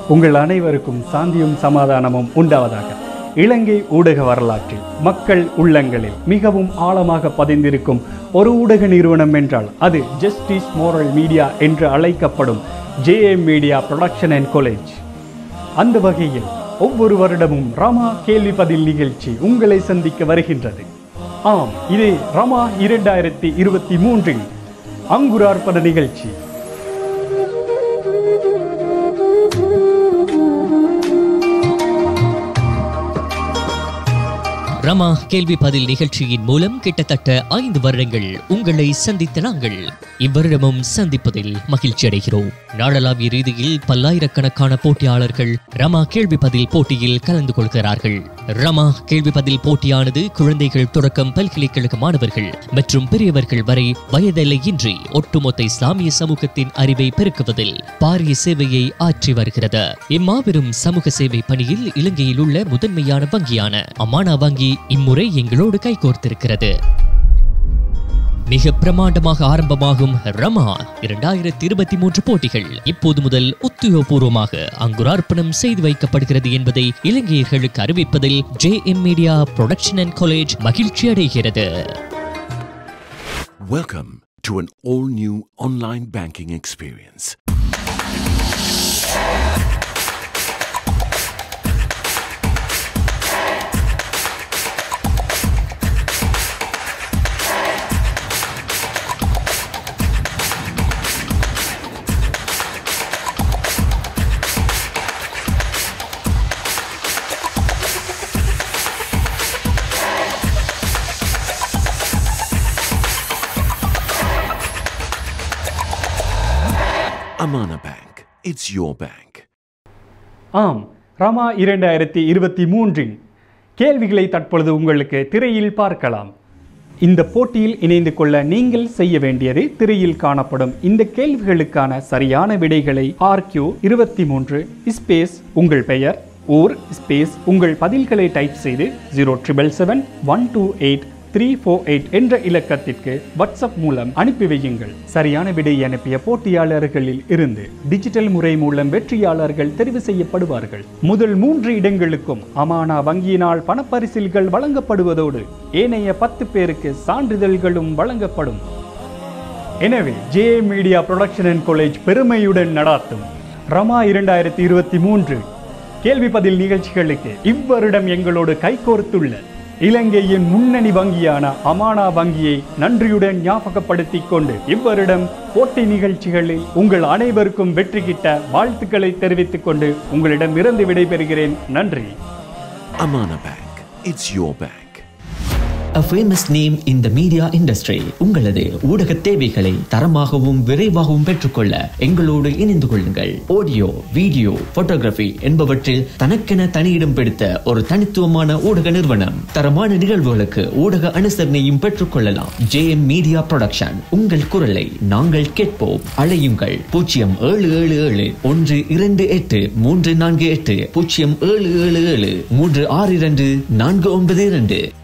உங்கள் அனைவருக்கும் சாந்தியும் சமாதானமும் உண்டாவதாக இலங்கை ஊடக வரலாற்றில் மக்கள் உள்ளங்களில் மிகவும் ஆழமாக பதிந்திருக்கும் ஒரு ஊடக நிறுவனம் என்றால் அது ஜஸ்டிஸ் மோரல் மீடியா என்று அழைக்கப்படும் JM media production and college அந்த வகையில் ஒவ்வொரு வருடமும் ரமா கேள்வி பதில் நிகழ்ச்சி உங்களை சந்திக்க வருகின்றது ஆம் இது ரமா இரண்டாயிரத்தி இருபத்தி மூன்றில் அங்குரார்ப்பண நிகழ்ச்சி ரமா கேள்வி பதில் நிகழ்ச்சியின் மூலம் கிட்டத்தட்ட ஐந்து வருடங்கள் உங்களை சந்தித்த நாங்கள் இவ்வருடமும் சந்திப்பதில் மகிழ்ச்சி அடைகிறோம் நாடளாவிய ரீதியில் பல்லாயிரக்கணக்கான போட்டியாளர்கள் ரமா கேள்வி பதில் போட்டியில் கலந்து கொள்கிறார்கள் ரமா கேள்வி பதில் போட்டியானது குழந்தைகள் தொடக்கம் பல்கலைக்கழக மாணவர்கள் மற்றும் பெரியவர்கள் வரை வயதெல்லையின்றி ஒட்டுமொத்த இஸ்லாமிய சமூகத்தின் அறிவை பெருக்குவதில் பாரிய சேவையை ஆற்றி வருகிறது இம்மாபெரும் சமூக சேவை பணியில் இலங்கையில் உள்ள முதன்மையான வங்கியான அமானா வங்கி இம்முறை எங்களோடு கைகோர்த்திருக்கிறது மிக பிரமாண்டமாக ஆரம்பமாகும் ரமா இரண்டாயிரத்தி இருபத்தி மூன்று போட்டிகள் இப்போது முதல் உத்தியோகபூர்வமாக அங்குரார்ப்பணம் செய்து வைக்கப்படுகிறது என்பதை இலங்கையர்களுக்கு அறிவிப்பதில் J M media production and college மகிழ்ச்சி அடைகிறது Welcome to an all new online banking experience. Amana Bank. It's your bank. ஆம் ரமா இரண்டாயிரத்தி இருபத்தி மூன்றின் கேள்விகளை தற்பொழுது உங்களுக்கு திரையில் பார்க்கலாம் இந்த போட்டியில் இணைந்து கொள்ள நீங்கள் செய்ய வேண்டியது திரையில் காணப்படும் இந்த கேள்விகளுக்கான சரியான விடைகளை ஆர்கியூ இருபத்தி மூன்று ஸ்பேஸ் உங்கள் பெயர் ஊர் ஸ்பேஸ் உங்கள் பதில்களை டைப் செய்து zero triple seven one two eight three four eight என்ற இலக்கத்திற்கு வாட்ஸ்அப் மூலம் அனுப்பி வையுங்கள் சரியான விடை அனுப்பிய போட்டியாளர்களில் இருந்து டிஜிட்டல் முறை மூலம் வெற்றியாளர்கள் தெரிவு செய்யப்படுவார்கள் முதல் மூன்று இடங்களுக்கும் அமானா வங்கியினால் பணப்பரிசில்கள் வழங்கப்படுவதோடு ஏனைய பத்து பேருக்கு சான்றிதழ்களும் வழங்கப்படும் எனவே J media production and college பெருமையுடன் நடாத்தும் ரமா இரண்டாயிரத்தி இருபத்தி மூன்று கேள்வி பதில் நிகழ்ச்சிகளுக்கு இவ்வருடம் எங்களோடு கைகோர்த்துள்ள இலங்கையின் முன்னணி வங்கியான அமானா வங்கியை நன்றியுடன் ஞாபகப்படுத்திக் கொண்டு இவ்வருடம் போட்டி நிகழ்ச்சிகளில் உங்கள் அனைவருக்கும் வெற்றி கிட்ட வாழ்த்துக்களை தெரிவித்துக் கொண்டு உங்களிடம் இருந்து விடைபெறுகிறேன் நன்றி Amana Bank. It's your bank. A famous name in the media industry உங்களது ஊடக தேவைகளை தரமாகவும் விரைவாகவும் பெற்றுக்கொள்ள எங்களோடு இணைந்து கொள்ளுங்கள் ஆடியோ வீடியோ போட்டோகிராஃபி என்பவற்றில் தனக்கென தனியிடம் பிடித்த ஒரு தனித்துவமான ஊடக நிறுவனம் தரமான நிகழ்வுகளுக்கு ஊடக அனுசரணையும் பெற்றுக்கொள்ளலாம் ஜே எம் மீடியா ப்ரொடக்ஷன் உங்கள் குரலை நாங்கள் கேட்போம் அழையுங்கள் பூஜ்ஜியம் ஏழு ஏழு ஏழு ஒன்று இரண்டு எட்டு மூன்று நான்கு எட்டு பூஜ்ஜியம் ஏழு ஏழு ஏழு மூன்று ஆறு இரண்டு நான்கு ஒன்பது இரண்டு